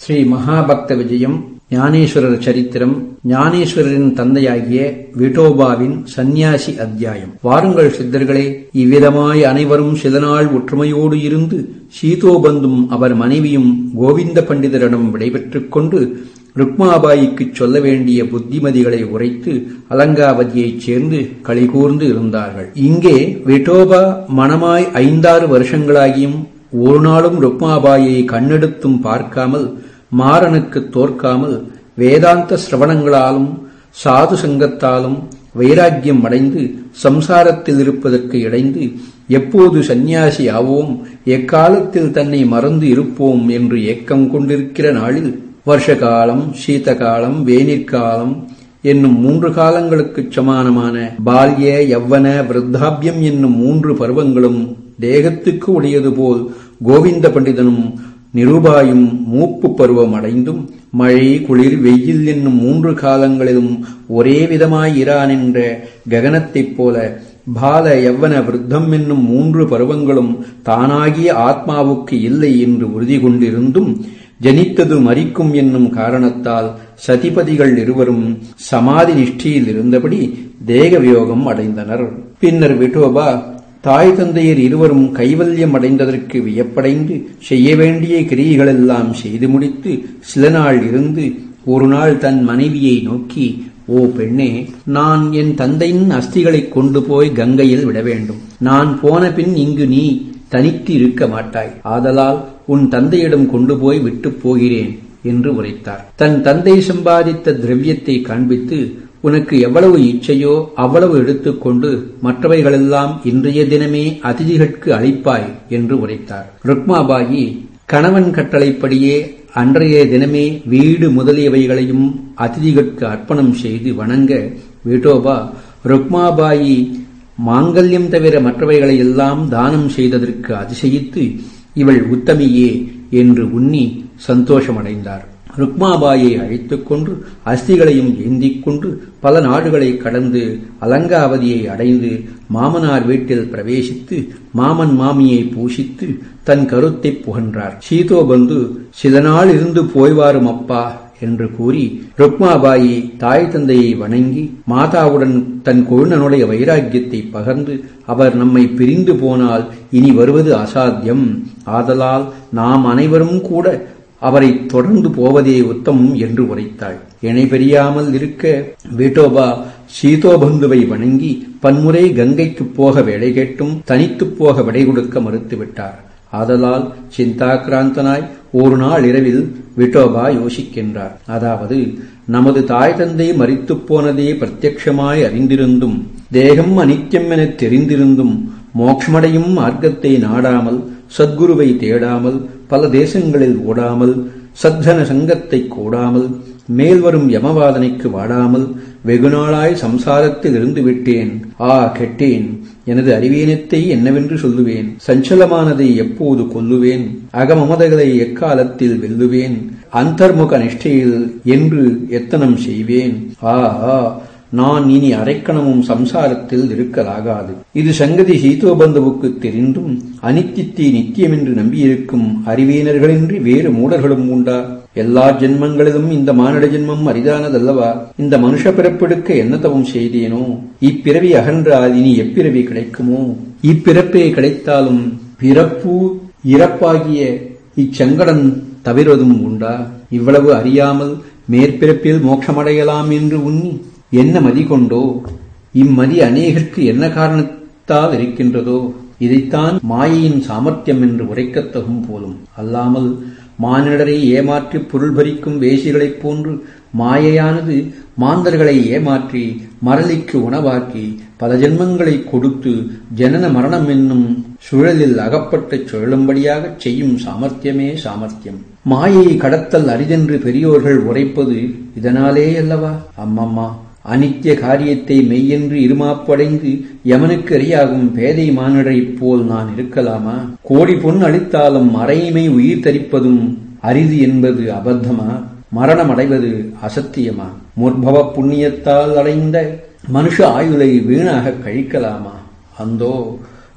ஸ்ரீ மகாபக்த விஜயம் ஞானேஸ்வரர் சரித்திரம் ஞானேஸ்வரரின் தந்தையாகிய விட்டோபாவின் சந்நியாசி அத்தியாயம் வாருங்கள் சித்தர்களே இவ்விதமாய் அனைவரும் சில நாள் ஒற்றுமையோடு இருந்து சீதோபந்தும் அவர் மனைவியும் கோவிந்த பண்டிதரிடம் விடைபெற்றுக் கொண்டு ருக்மாபாய்க்குச் சொல்ல வேண்டிய புத்திமதிகளை உரைத்து அலங்காவதியைச் சேர்ந்து களிகூர்ந்து இருந்தார்கள் இங்கே விட்டோபா மணமாய் ஐந்தாறு வருஷங்களாகியும் ஒரு நாளும் ருக்மாபாயை கண்ணெடுத்தும் பார்க்காமல் மாறனுக்கு தோற்காமல் வேதாந்த சிரவணங்களாலும் சாது சங்கத்தாலும் வைராக்கியம் அடைந்து சம்சாரத்தில் இருப்பதற்கு இடைந்து எப்போது சந்நியாசி ஆவோம் எக்காலத்தில் தன்னை மறந்து இருப்போம் என்று ஏக்கம் கொண்டிருக்கிற நாளில் வருஷகாலம் சீதகாலம் வேனிற்காலம் என்னும் மூன்று காலங்களுக்குச் சமானமான பால்ய யவ்வன விருத்தாபியம் என்னும் மூன்று பருவங்களும் தேகத்துக்கு உடையது போல் கோவிந்த பண்டிதனும் நிருபாயும் மூப்பு பருவம் அடைந்தும் மழை குளிர் வெயில் என்னும் மூன்று காலங்களிலும் ஒரே விதமாய் இரான் என்ற ககனத்தைப் போல பால யவ்வன விருத்தம் என்னும் மூன்று பருவங்களும் தானாகிய ஆத்மாவுக்கு இல்லை என்று உறுதி கொண்டிருந்தும் ஜனித்தது மறிக்கும் என்னும் காரணத்தால் சதிபதிகள் இருவரும் சமாதி நிஷ்டையில் இருந்தபடி தேக வியோகம் அடைந்தனர் பின்னர் விட்டோபா தாய் தந்தையர் இருவரும் கைவல்யம் அடைந்ததற்கு வியப்படைந்து செய்ய வேண்டிய கிரியைகளெல்லாம் செய்து முடித்து சில நாள் இருந்து ஒரு நாள் தன் மனைவியை நோக்கி ஓ பெண்ணே நான் என் தந்தையின் அஸ்திகளைக் கொண்டு போய் கங்கையில் விட வேண்டும் நான் போன பின் இங்கு நீ தனித்து இருக்க மாட்டாய் ஆதலால் உன் தந்தையிடம் கொண்டு போய் விட்டுப் போகிறேன் என்று உரைத்தார் தன் தந்தை சம்பாதித்த திரவியத்தை காண்பித்து உனக்கு எவ்வளவு இச்சையோ அவ்வளவு எடுத்துக்கொண்டு மற்றவைகளெல்லாம் இன்றைய தினமே அதிதிகளுக்கு அளிப்பாய் என்று உரைத்தார் ருக்மாபாயி கணவன் கட்டளைப்படியே அன்றைய தினமே வீடு முதலியவைகளையும் அதிதிகளுக்கு அர்ப்பணம் செய்து வணங்க விட்டோபா ருக்மாபாயி மாங்கல்யம் தவிர மற்றவைகளை எல்லாம் தானம் செய்ததற்கு அதிசயித்து இவள் உத்தமியே என்று உண்ணி சந்தோஷமடைந்தார் ருக்மாபாயை அழைத்துக் கொண்டு அஸ்திகளையும் ஏந்திக் கொண்டு பல நாடுகளை கடந்து அலங்காவதியை அடைந்து மாமனார் வீட்டில் பிரவேசித்து மாமன் மாமியை பூஷித்து தன் கருத்தை புகன்றார் சீதோபந்து சில நாள் இருந்து போய்வாரும் அப்பா என்று கூறி ருக்மாபாயி தாய் தந்தையை வணங்கி மாதாவுடன் தன் கொழுநனுடைய வைராக்கியத்தை பகர்ந்து அவர் நம்மை பிரிந்து போனால் இனி வருவது அசாத்தியம் ஆதலால் நாம் அனைவரும் கூட அவரை தொடர்ந்து போவதே உத்தமம் என்று உரைத்தாள் இணை பெரியாமல் இருக்க வேட்டோபா சீதோபந்துவை வணங்கி பன்முறை கங்கைக்குப் போக விடை கேட்டும் தனித்துப் போக விடை கொடுக்க மறுத்துவிட்டார் ஆதலால் சிந்தாக்கிராந்தனாய் ஒரு நாள் இரவில் விட்டோபா யோசிக்கின்றார் அதாவது நமது தாய் தந்தை மறித்துப் போனதே பிரத்யட்சமாய் அறிந்திருந்தும் தேகம் அனித்தியம் எனத் தெரிந்திருந்தும் மோட்சமடையும் மார்க்கத்தை நாடாமல் சத்குருவை தேடாமல் பல தேசங்களில் ஓடாமல் சத்தன சங்கத்தை கூடாமல் மேல்வரும் யமவாதனைக்கு வாடாமல் வெகுநாளாய் சம்சாரத்தில் இருந்து விட்டேன் ஆ கெட்டேன் எனது அறிவீனத்தை என்னவென்று சொல்லுவேன் சஞ்சலமானதை எப்போது கொல்லுவேன் அகமமதைகளை எக்காலத்தில் வெல்லுவேன் அந்தர்முக நிஷ்டையில் என்று எத்தனம் செய்வேன் ஆ ஆ நான் இனி அரைக்கணமும் சம்சாரத்தில் இருக்கலாகாது இது சங்கதி சீதோபந்துவுக்கு தெரிந்தும் அனித்தித்தை நித்தியம் என்று நம்பியிருக்கும் அறிவியனர்களின்றி வேறு மூடர்களும் உண்டா எல்லா ஜென்மங்களிலும் இந்த மானிட ஜென்மம் அரிதானதல்லவா இந்த மனுஷ பிறப்பெடுக்க என்ன தவம் செய்தேனோ இப்பிறவி அகன்றால் இனி எப்பிறவி கிடைக்குமோ இப்பிறப்பே கிடைத்தாலும் பிறப்பு இறப்பாகிய இச்சங்கடன் தவிர்வதும் உண்டா இவ்வளவு அறியாமல் மேற்பிறப்பில் மோட்சமடையலாம் என்று உண்ணி என்ன மதி கொண்டோ இம்மதி அநேகருக்கு என்ன காரணத்தால் இருக்கின்றதோ இதைத்தான் மாயையின் சாமர்த்தியம் என்று உரைக்கத்தகும் போலும் அல்லாமல் மானிடரை ஏமாற்றி பொருள் பறிக்கும் வேசிகளைப் போன்று மாயையானது மாந்தர்களை ஏமாற்றி மரளிக்கு உணவாக்கி பல ஜென்மங்களை கொடுத்து ஜனன மரணம் என்னும் சுழலில் அகப்பட்டு சுழலும்படியாகச் செய்யும் சாமர்த்தியமே சாமர்த்தியம் மாயை கடத்தல் அரிதென்று பெரியோர்கள் உரைப்பது இதனாலே அல்லவா அம்மம்மா அனித்திய காரியத்தை மெய்யென்று இருமாப்படைந்து யமனுக்கு அறியாகும் பேதை மானிடரைப் போல் நான் இருக்கலாமா கோடி பொன் அளித்தாலும் மறைமை உயிர் தரிப்பதும் அரிது என்பது அபத்தமா மரணம் அடைவது அசத்தியமா முற்பவ புண்ணியத்தால் அடைந்த மனுஷ ஆயுளை வீணாக கழிக்கலாமா அந்தோ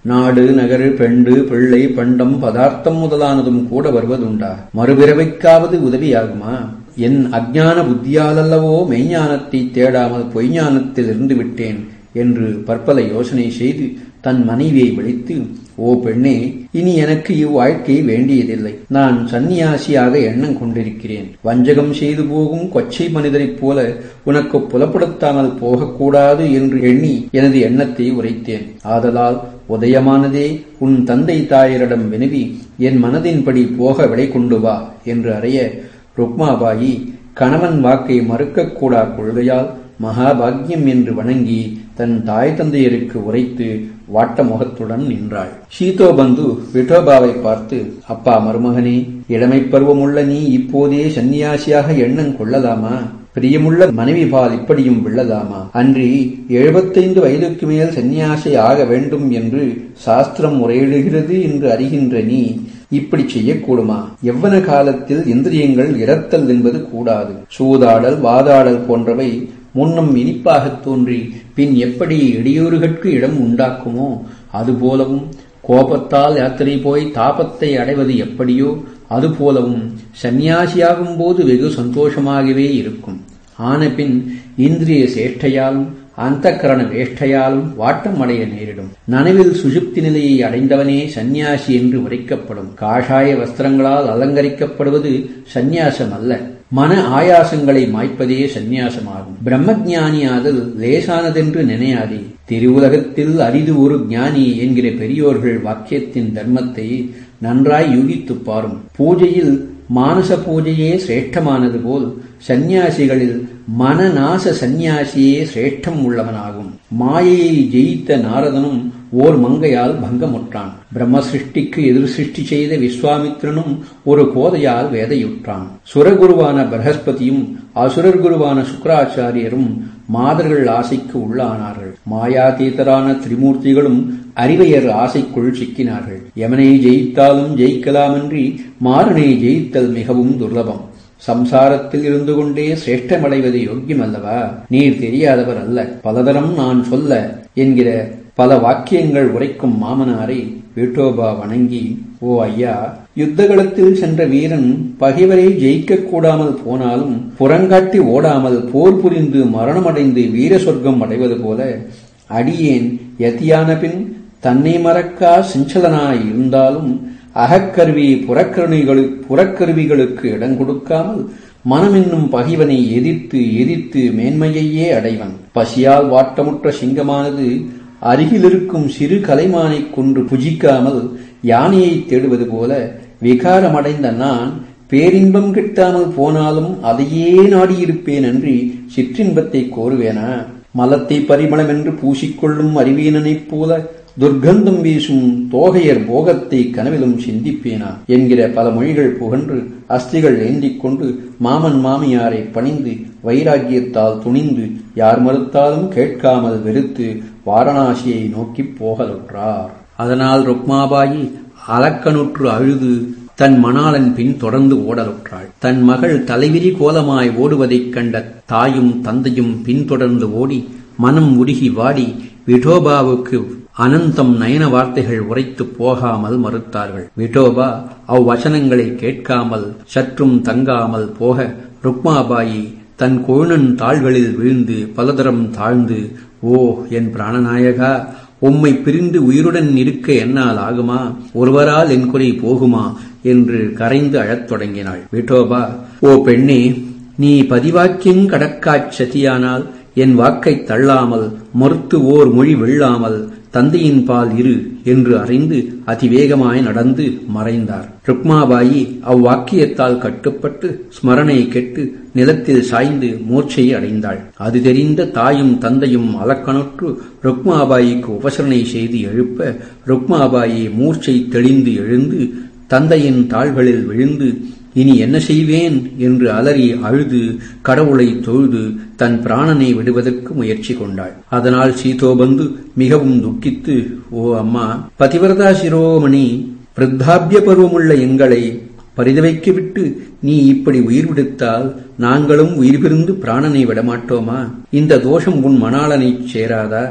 நாடு நகரு பெண்டு பிள்ளை பண்டம் பதார்த்தம் முதலானதும் கூட வருவதுண்டா மறுபிறவைக்காவது உதவியாகுமா என் அஜ்ஞான புத்தியாலல்லவோ மெய்ஞானத்தை தேடாமல் பொய்ஞானத்தில் இருந்து விட்டேன் என்று பற்பல யோசனை செய்து தன் மனைவியை விழித்து ஓ பெண்ணே இனி எனக்கு இவ்வாழ்க்கை வேண்டியதில்லை நான் சந்நியாசியாக எண்ணம் கொண்டிருக்கிறேன் வஞ்சகம் செய்து போகும் கொச்சை மனிதரைப் போல உனக்கு புலப்படுத்தாமல் போகக்கூடாது என்று எண்ணி எனது எண்ணத்தை உரைத்தேன் ஆதலால் உதயமானதே உன் தந்தை தாயரிடம் வினவி என் மனதின்படி போக விடை கொண்டு வா என்று அறைய ருக்மாபாயி கணவன் வாக்கை மறுக்கக்கூடா கொள்கையால் மகாபாகியம் என்று வணங்கி தன் தாய் தந்தையருக்கு உரைத்து வாட்ட முகத்துடன் நின்றாள் சீதோபந்து விட்டோபாவை பார்த்து அப்பா மருமகனே இளமைப் பருவமுள்ள நீ இப்போதே சந்நியாசியாக எண்ணம் கொள்ளலாமா பிரியமுள்ள மனைவி பால் இப்படியும் விழலாமா அன்றி எழுபத்தைந்து வயதுக்கு மேல் சந்நியாசி ஆக வேண்டும் என்று சாஸ்திரம் முறையிடுகிறது என்று அறிகின்ற நீ இப்படி செய்யக்கூடுமா எவ்வன காலத்தில் இந்திரியங்கள் இறத்தல் என்பது கூடாது சூதாடல் வாதாடல் போன்றவை முன்னம் இனிப்பாகத் தோன்றி பின் எப்படி இடையூறுகட்கு இடம் உண்டாக்குமோ அதுபோலவும் கோபத்தால் யாத்திரை போய் தாபத்தை அடைவது எப்படியோ அதுபோலவும் சந்நியாசியாகும் போது வெகு சந்தோஷமாகவே இருக்கும் ஆன பின் இந்திரிய சேஷ்டையாலும் அந்தக்கரண வேஷ்டையாலும் வாட்டம் அடைய நேரிடும் நனவில் சுசுப்தி நிலையை அடைந்தவனே சந்நியாசி என்று உரைக்கப்படும் காஷாய வஸ்திரங்களால் அலங்கரிக்கப்படுவது சந்நியாசம் அல்ல மன ஆயாசங்களை மாய்ப்பதே சந்நியாசமாகும் பிரம்மஜானியாதல் லேசானதென்று நினையாதே திருவுலகத்தில் அரிது ஒரு ஞானி என்கிற பெரியோர்கள் வாக்கியத்தின் தர்மத்தை நன்றாய் யூகித்துப் பாரும் பூஜையில் மானச பூஜையே சிரேஷ்டமானது போல் சந்நியாசிகளில் மனநாச சந்நியாசியே சிரேஷ்டம் உள்ளவனாகும் மாயையை ஜெயித்த நாரதனும் ஓர் மங்கையால் பங்கமுற்றான் பிரம்ம சிருஷ்டிக்கு எதிர் சிருஷ்டி செய்த விஸ்வாமித்ரனும் ஒரு கோதையால் வேதையுற்றான் சுரகுருவான பிரகஸ்பதியும் அசுரர் குருவான சுக்கராச்சாரியரும் மாதர்கள் ஆசைக்கு உள்ளானார்கள் மாயாதீதரான திரிமூர்த்திகளும் அறிவையர் ஆசைக்குள் சிக்கினார்கள் யமனை ஜெயித்தாலும் ஜெயிக்கலாமன்றி மாறனை ஜெயித்தல் மிகவும் துர்லபம் சம்சாரத்தில் இருந்து கொண்டே சிரேஷ்டமடைவது யோக்கியமல்லவா நீர் தெரியாதவர் அல்ல பலதரம் நான் சொல்ல என்கிற பல வாக்கியங்கள் உரைக்கும் மாமனாரை விட்டோபா வணங்கி ஓ ஐயா யுத்தகளத்தில் சென்ற வீரன் பகைவரை ஜெயிக்க கூடாமல் போனாலும் புறங்காட்டி ஓடாமல் போர் புரிந்து மரணமடைந்து வீர சொர்க்கம் அடைவது போல அடியேன் யதியான பின் தன்னை மறக்கா சிஞ்சலனாய் இருந்தாலும் அகக்கருவி புறக்கருணிகளு புறக்கருவிகளுக்கு இடம் கொடுக்காமல் மனமென்னும் பகைவனை எதிர்த்து எதிர்த்து மேன்மையையே அடைவன் பசியால் வாட்டமுற்ற சிங்கமானது அருகிலிருக்கும் சிறு கலைமானைக் கொன்று புஜிக்காமல் யானையை தேடுவது போல விகாரமடைந்த நான் பேரின்பம் கிட்டாமல் போனாலும் அதையே நாடியிருப்பேன் அன்றி சிற்றின்பத்தை கோருவேனா மலத்தை பரிமளமென்று பூசிக்கொள்ளும் அறிவீனனைப் போல துர்க்கந்தம் வீசும் தோகையர் போகத்தை கனவிலும் சிந்திப்பேனா என்கிற பல மொழிகள் புகன்று அஸ்திகள் ஏந்திக் கொண்டு மாமன் மாமியாரை பணிந்து வைராக்கியத்தால் துணிந்து யார் மறுத்தாலும் கேட்காமல் வெறுத்து வாரணாசியை நோக்கிப் போகலுற்றார் அதனால் ருக்மாபாயி அலக்கனுற்று அழுது தன் மணாளன் பின் தொடர்ந்து ஓடலுற்றாள் தன் மகள் தலைவிரி கோலமாய் ஓடுவதைக் கண்ட தாயும் தந்தையும் பின்தொடர்ந்து ஓடி மனம் உருகி வாடி விடோபாவுக்கு அனந்தம் நயன வார்த்தைகள் உரைத்து போகாமல் மறுத்தார்கள் விட்டோபா அவ்வசனங்களை கேட்காமல் சற்றும் தங்காமல் போக ருக்மாபாயி தன் கொழுனன் தாள்களில் வீழ்ந்து பலதரம் தாழ்ந்து ஓ என் பிராணநாயகா உம்மை பிரிந்து உயிருடன் இருக்க என்னால் ஆகுமா ஒருவரால் என் குறை போகுமா என்று கரைந்து அழத் தொடங்கினாள் விட்டோபா ஓ பெண்ணே நீ பதிவாக்கியம் கடக்காச் சதியானால் என் வாக்கைத் தள்ளாமல் மறுத்து ஓர் மொழி வெள்ளாமல் தந்தையின் பால் இரு என்று அறிந்து அதிவேகமாய் நடந்து மறைந்தார் ருக்மாபாயி அவ்வாக்கியத்தால் கட்டுப்பட்டு ஸ்மரணை கெட்டு நிலத்தில் சாய்ந்து மூர்ச்சை அடைந்தாள் அது தெரிந்த தாயும் தந்தையும் அலக்கணுற்று ருக்மாபாயிக்கு உபசரணை செய்து எழுப்ப ருக்மாபாயி மூர்ச்சை தெளிந்து எழுந்து தந்தையின் தாள்களில் விழுந்து இனி என்ன செய்வேன் என்று அலறி அழுது கடவுளை தொழுது தன் பிராணனை விடுவதற்கு முயற்சி கொண்டாள் அதனால் சீதோபந்து மிகவும் துக்கித்து ஓ அம்மா பதிவிரதா சிரோமணி விருத்தாபிய பருவமுள்ள எங்களை பரிதவைக்கு விட்டு நீ இப்படி உயிர் விடுத்தால் நாங்களும் உயிர் பிரிந்து பிராணனை விடமாட்டோமா இந்த தோஷம் உன் மணாளனைச் சேராதா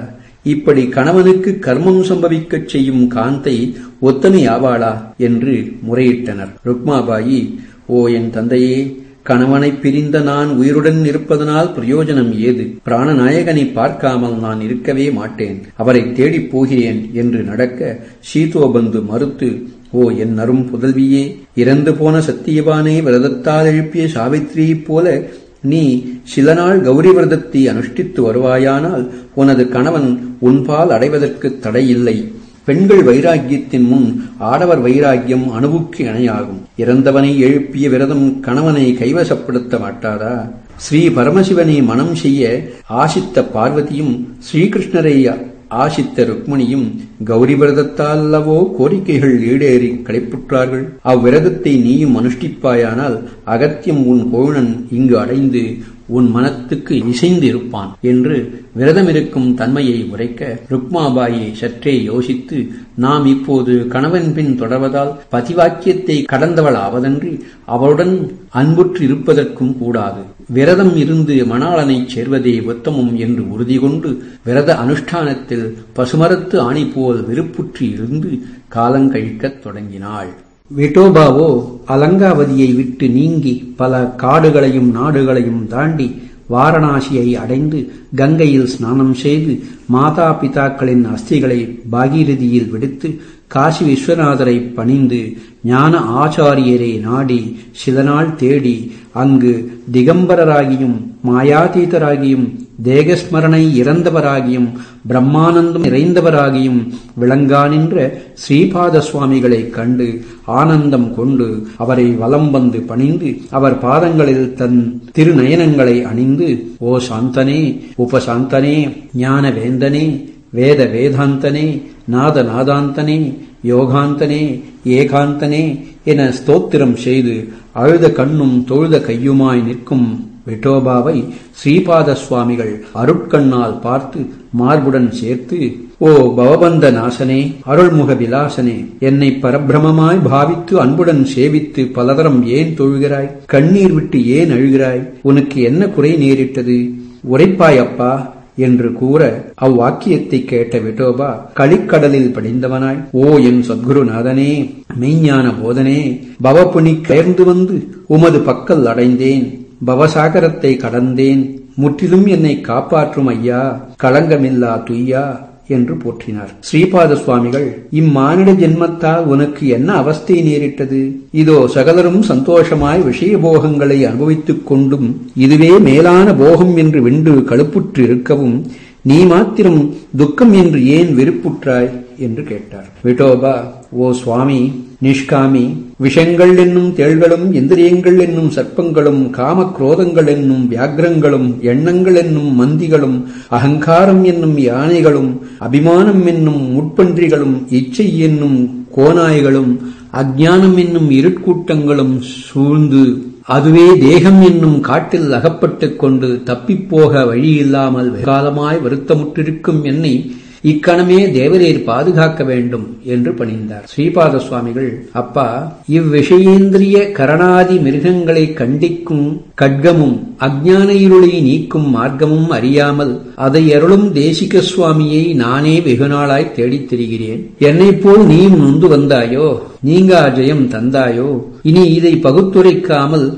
இப்படி கணவனுக்கு கர்மம் சம்பவிக்கச் செய்யும் காந்தை ஒத்தனை ஆவாளா என்று முறையிட்டனர் ருக்மாபாயி ஓ என் தந்தையே கணவனை பிரிந்த நான் உயிருடன் இருப்பதனால் பிரயோஜனம் ஏது பிராணநாயகனை பார்க்காமல் நான் இருக்கவே மாட்டேன் அவரை தேடிப் போகிறேன் என்று நடக்க சீதோபந்து மறுத்து ஓ என் அரும் புதல்வியே இறந்து போன சத்தியவானை விரதத்தால் எழுப்பிய சாவித்திரியைப் போல நீ சில நாள் கௌரி விரதத்தை அனுஷ்டித்து வருவாயானால் உனது கணவன் உன்பால் அடைவதற்கு தடையில்லை பெண்கள் வைராக்கியத்தின் முன் ஆடவர் வைராக்கியம் அணுவுக்கு இணையாகும் இறந்தவனை எழுப்பிய விரதம் கணவனை கைவசப்படுத்த மாட்டாதா ஸ்ரீ பரமசிவனை மனம் செய்ய ஆசித்த பார்வதியும் ஸ்ரீகிருஷ்ணரை ஆசித்த ருக்மணியும் கௌரி விரதத்தால் அல்லவோ கோரிக்கைகள் ஈடேறி களைப்புற்றார்கள் அவ்விரதத்தை நீயும் அனுஷ்டிப்பாயானால் அகத்தியம் உன் கோழன் இங்கு அடைந்து உன் மனத்துக்கு இசைந்து இருப்பான் என்று விரதமிருக்கும் தன்மையை உரைக்க ருக்மாபாயை சற்றே யோசித்து நாம் இப்போது கணவன் பின் தொடர்வதால் பதிவாக்கியத்தை கடந்தவள் ஆவதன்றி அவளுடன் அன்புற்று இருப்பதற்கும் கூடாது விரதம் இருந்து மணாளனைச் சேர்வதே உத்தமம் என்று உறுதி கொண்டு விரத அனுஷ்டானத்தில் பசுமரத்து ஆணி போல் விருப்புற்று இருந்து காலங்கழிக்கத் தொடங்கினாள் விட்டோபாவோ அலங்காவதியை விட்டு நீங்கி பல காடுகளையும் நாடுகளையும் தாண்டி வாரணாசியை அடைந்து கங்கையில் ஸ்நானம் செய்து மாதா பிதாக்களின் அஸ்திகளை பாகீரதியில் விடுத்து காசி விஸ்வநாதரை பணிந்து ஞான ஆச்சாரியரை நாடி சில நாள் தேடி அங்கு திகம்பரராகியும் மாயாதீதராகியும் தேகஸ்மரணை இறந்தவராகியும் பிரம்மானந்தம் நிறைந்தவராகியும் விளங்கா நின்ற ஸ்ரீபாத சுவாமிகளைக் கண்டு ஆனந்தம் கொண்டு அவரை வலம் வந்து பணிந்து அவர் பாதங்களில் தன் திருநயனங்களை அணிந்து ஓ சாந்தனே உபசாந்தனே ஞான வேந்தனே வேத வேதாந்தனே நாத நாதாந்தனே யோகாந்தனே ஏகாந்தனே என ஸ்தோத்திரம் செய்து அழுத கண்ணும் தொழுத கையுமாய் நிற்கும் விட்டோபாவை ஸ்ரீபாத சுவாமிகள் அருட்கண்ணால் பார்த்து மார்புடன் சேர்த்து ஓ பவபந்த நாசனே அருள்முக விலாசனே என்னை பரபிரமமாய் பாவித்து அன்புடன் சேவித்து பலதரம் ஏன் தொழுகிறாய் கண்ணீர் விட்டு ஏன் அழுகிறாய் உனக்கு என்ன குறை நேரிட்டது உரைப்பாய் அப்பா என்று கூற அவ்வாக்கியத்தை கேட்ட விட்டோபா களிக்கடலில் படிந்தவனாய் ஓ என் சத்குருநாதனே மெய்ஞான போதனே பவப்புனி கயர்ந்து வந்து உமது பக்கல் அடைந்தேன் பவசாகரத்தை கடந்தேன் முற்றிலும் என்னை காப்பாற்றும் ஐயா களங்கமில்லா துய்யா என்று போற்றினார் ஸ்ரீபாத சுவாமிகள் இம்மானிட ஜென்மத்தால் உனக்கு என்ன அவஸ்தை நேரிட்டது இதோ சகலரும் சந்தோஷமாய் விஷய போகங்களை அனுபவித்துக் கொண்டும் இதுவே மேலான போகம் என்று வெண்டு கழுப்புற்று இருக்கவும் நீ மாத்திரம் துக்கம் என்று ஏன் வெறுப்புற்றாய் என்று கேட்டார் விட்டோபா ஓ சுவாமி நிஷ்காமி விஷங்கள் என்னும் தேள்களும் இந்திரியங்கள் என்னும் சர்ப்பங்களும் காம குரோதங்கள் என்னும் வியாகிரங்களும் எண்ணங்கள் என்னும் மந்திகளும் அகங்காரம் என்னும் யானைகளும் அபிமானம் என்னும் முட்பன்றிகளும் இச்சை என்னும் கோநாய்களும் அஜ்ஞானம் என்னும் இருட்கூட்டங்களும் சூழ்ந்து அதுவே தேகம் என்னும் காட்டில் அகப்பட்டுக் கொண்டு தப்பிப்போக வழியில்லாமல் காலமாய் வருத்தமுற்றிருக்கும் என்னை இக்கணமே தேவரீர் பாதுகாக்க வேண்டும் என்று பணிந்தார் ஸ்ரீபாத சுவாமிகள் அப்பா இவ்விஷயேந்திரிய கரணாதி மிருகங்களை கண்டிக்கும் கட்கமும் அஜ்ஞான இருளை நீக்கும் மார்க்கமும் அறியாமல் அதை அருளும் தேசிக சுவாமியை நானே வெகுநாளாய் தேடித் திரிகிறேன் என்னைப் போல் நீயும் நொந்து வந்தாயோ நீங்கா ஜெயம் தந்தாயோ இனி இதை பகுத்துரைக்காமல்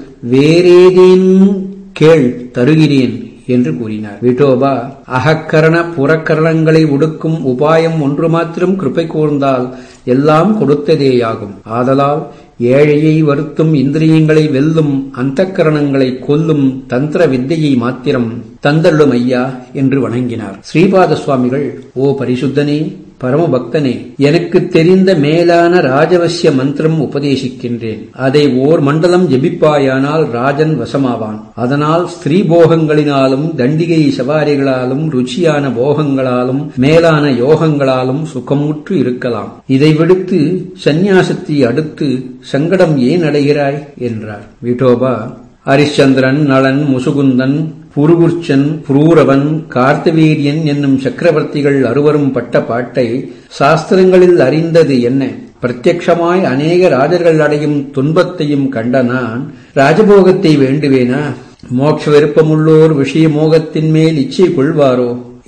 வேறேதேனும் கேள் தருகிறேன் என்று கூறினார் விட்டோபா அகக்கரண புறக்கரணங்களை ஒடுக்கும் உபாயம் ஒன்று மாத்திரம் கிருப்பை கூர்ந்தால் எல்லாம் கொடுத்ததேயாகும் ஆதலால் ஏழையை வருத்தும் இந்திரியங்களை வெல்லும் அந்த கரணங்களை கொல்லும் தந்திர வித்தையை மாத்திரம் தந்தள்ளும் ஐயா என்று வணங்கினார் ஸ்ரீபாத சுவாமிகள் ஓ பரிசுத்தனே பரமபக்தனே எனக்கு தெரிந்த மேலான ராஜவசிய மந்திரம் உபதேசிக்கின்றேன் அதை ஓர் மண்டலம் ஜெபிப்பாயானால் ராஜன் வசமாவான் அதனால் ஸ்திரீ போகங்களினாலும் தண்டிகை சவாரிகளாலும் ருச்சியான போகங்களாலும் மேலான யோகங்களாலும் சுகமுற்று இருக்கலாம் இதை விடுத்து சந்நியாசத்தை அடுத்து சங்கடம் ஏன் அடைகிறாய் என்றார் விட்டோபா ஹரிச்சந்திரன் நளன் முசுகுந்தன் புருகுர்ச்சன் புரூரவன் கார்த்தவீரியன் என்னும் சக்கரவர்த்திகள் அறுவரும் பட்ட பாட்டை சாஸ்திரங்களில் அறிந்தது என்ன பிரத்யக்ஷமாய் அநேக ராஜர்கள் அடையும் துன்பத்தையும் கண்ட நான் ராஜபோகத்தை வேண்டுவேனா மோட்ச விருப்பமுள்ளோர் விஷய மோகத்தின் மேல் இச்சை கொள்வாரோ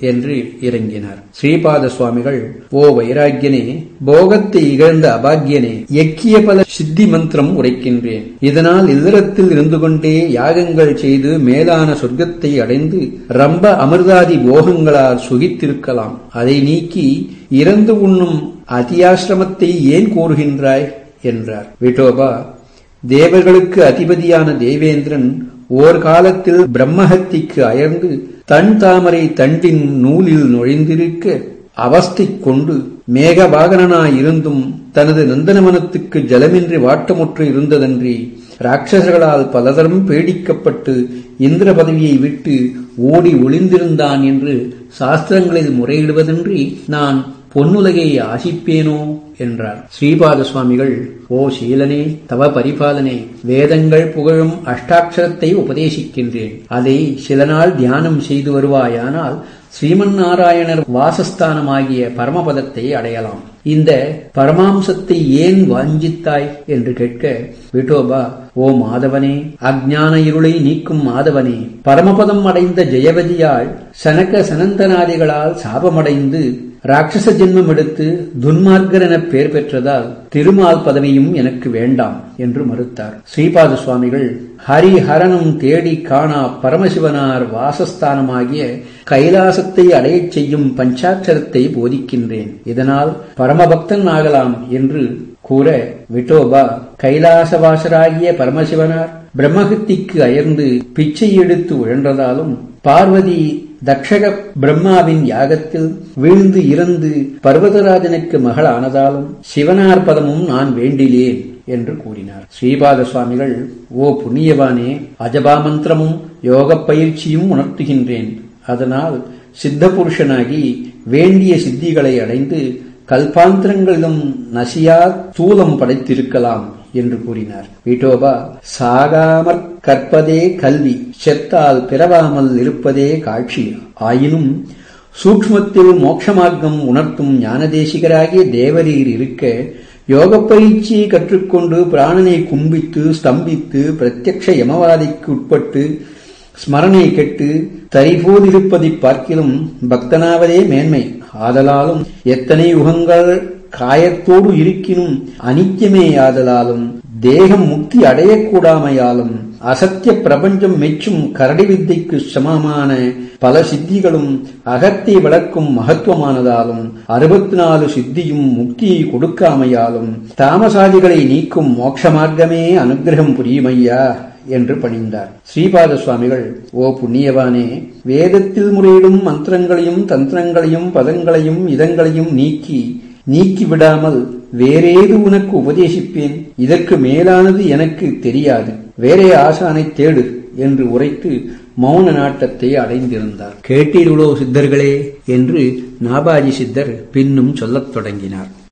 என்று இறங்கினார் ஸ்ரீபாத சுவாமிகள் ஓ வைராக்கியனே போகத்தை இகழ்ந்த அபாக்கியனே எக்கிய பல சித்தி மந்திரம் உரைக்கின்றேன் இதனால் இல்லறத்தில் இருந்து கொண்டே யாகங்கள் செய்து மேலான சொர்க்கத்தை அடைந்து ரம்ப அமிர்தாதி போகங்களால் சுகித்திருக்கலாம் அதை நீக்கி இறந்து உண்ணும் அதியாசிரமத்தை ஏன் கூறுகின்றாய் என்றார் விட்டோபா தேவர்களுக்கு அதிபதியான தேவேந்திரன் ஓர் காலத்தில் பிரம்மஹத்திக்கு அயர்ந்து தன் தாமரை தண்டின் நூலில் நுழைந்திருக்க அவஸ்தை கொண்டு மேகவாகனாயிருந்தும் தனது நந்தனவனத்துக்கு ஜலமின்றி வாட்டமுற்று இருந்ததன்றி ராட்சசர்களால் பலதரம் பேடிக்கப்பட்டு இந்திர பதவியை விட்டு ஓடி ஒளிந்திருந்தான் என்று சாஸ்திரங்களில் முறையிடுவதன்றி நான் பொன்னுலகை ஆசிப்பேனோ என்றார் ஸ்ரீபாத சுவாமிகள் ஓ சீலனே தவ பரிபாலனே வேதங்கள் புகழும் அஷ்டாட்சரத்தை உபதேசிக்கின்றேன் அதை சில நாள் தியானம் செய்து வருவாயானால் ஸ்ரீமன் நாராயணர் வாசஸ்தானமாகிய பரமபதத்தை அடையலாம் இந்த பரமாம்சத்தை ஏன் வாஞ்சித்தாய் என்று கேட்க விட்டோபா ஓ மாதவனே அஜ்ஞான இருளை நீக்கும் மாதவனே பரமபதம் அடைந்த ஜெயவதியாள் சனக சனந்தனாதிகளால் சாபமடைந்து ராட்சச ஜென்மம் எடுத்து துன்மார்க்கர் என பெயர் பெற்றதால் திருமால் பதவியும் எனக்கு வேண்டாம் என்று மறுத்தார் ஸ்ரீபாத சுவாமிகள் ஹரிஹரனும் தேடி காணா பரமசிவனார் வாசஸ்தானமாகிய கைலாசத்தை அடையச் செய்யும் பஞ்சாட்சரத்தை போதிக்கின்றேன் இதனால் பரமபக்தன் ஆகலாம் என்று கூற விட்டோபா கைலாசவாசராகிய பரமசிவனார் பிரம்மகத்திக்கு அயர்ந்து பிச்சை எடுத்து உழன்றதாலும் பார்வதி தக்ஷக பிரம்மாவின் யாகத்தில் வீழ்ந்து இறந்து பர்வதராஜனுக்கு மகளானதாலும் சிவனார் பதமும் நான் வேண்டிலேன் என்று கூறினார் ஸ்ரீபாத சுவாமிகள் ஓ புண்ணியவானே அஜபா மந்திரமும் யோக பயிற்சியும் உணர்த்துகின்றேன் அதனால் சித்த புருஷனாகி வேண்டிய சித்திகளை அடைந்து கல்பாந்திரங்களிலும் நசியா தூலம் படைத்திருக்கலாம் என்று கூறினார் விட்டோபா சாகாமற் கற்பதே கல்வி செத்தால் பிறவாமல் இருப்பதே காட்சி ஆயினும் சூக்மத்தில் மோட்சமார்க்கம் உணர்த்தும் ஞானதேசிகராகிய தேவரீர் இருக்க யோக பயிற்சியை கற்றுக்கொண்டு பிராணனை கும்பித்து ஸ்தம்பித்து பிரத்யக்ஷ யமவாதிக்கு உட்பட்டு ஸ்மரணை கெட்டு தரிபோதிருப்பதைப் பார்க்கிலும் பக்தனாவதே மேன்மை ஆதலாலும் எத்தனை யுகங்கள் காயத்தோடு இருக்கினும் அனித்தியமே ஆதலாலும் தேகம் முக்தி அடையக்கூடாமையாலும் அசத்திய பிரபஞ்சம் மெச்சும் கரடி வித்தைக்கு சமமான பல சித்திகளும் அகத்தை வளர்க்கும் மகத்துவமானதாலும் அறுபத்தி நாலு சித்தியும் முக்தியை கொடுக்காமையாலும் தாமசாதிகளை நீக்கும் மோட்ச மார்க்கமே அனுகிரகம் புரியுமையா என்று பணிந்தார் ஸ்ரீபாத சுவாமிகள் ஓ புண்ணியவானே வேதத்தில் முறையிடும் மந்திரங்களையும் தந்திரங்களையும் பதங்களையும் இதங்களையும் நீக்கி நீக்கி விடாமல் வேறேது உனக்கு உபதேசிப்பேன் இதற்கு மேலானது எனக்கு தெரியாது வேறே ஆசானை தேடு என்று உரைத்து மௌன நாட்டத்தை அடைந்திருந்தார் கேட்டீர்களோ சித்தர்களே என்று நாபாஜி சித்தர் பின்னும் சொல்லத் தொடங்கினார்